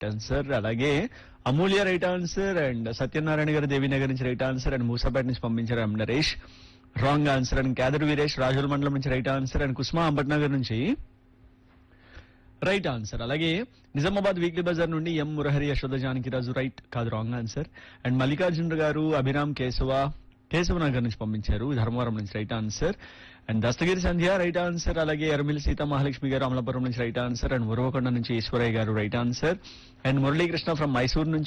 right answer అలాగే Amulya right answer and Satyanarayana garu Devinagar నుంచి right answer and Musapeta నుంచి పంపించారు M Naresh wrong answer and Kedar Veeresh Rajula మండలం నుంచి right answer and Kusma Ambatnagar నుంచి రైట్ ఆన్సర్ అలాగే నిజామాబాద్ వీక్లీ బజార్ నుండి ఎం మురహరి యశోద జానకిరాజు రైట్ కాదు wrong answer and Mallikarjuna garu Abhiram Keshava Keshavanagar నుంచి పంపించారు ధర్మవరం నుంచి right answer and Dastagiri Sandhya right answer అలాగే ఎర్మిల్ సీత మహాలక్ష్మి గారు అమలాపురం నుంచి రైట్ ఆన్సర్ అండ్ మురవకొండ నుంచి Eshwaraiah garu right answer and Muralikrishna from Mysore నుంచి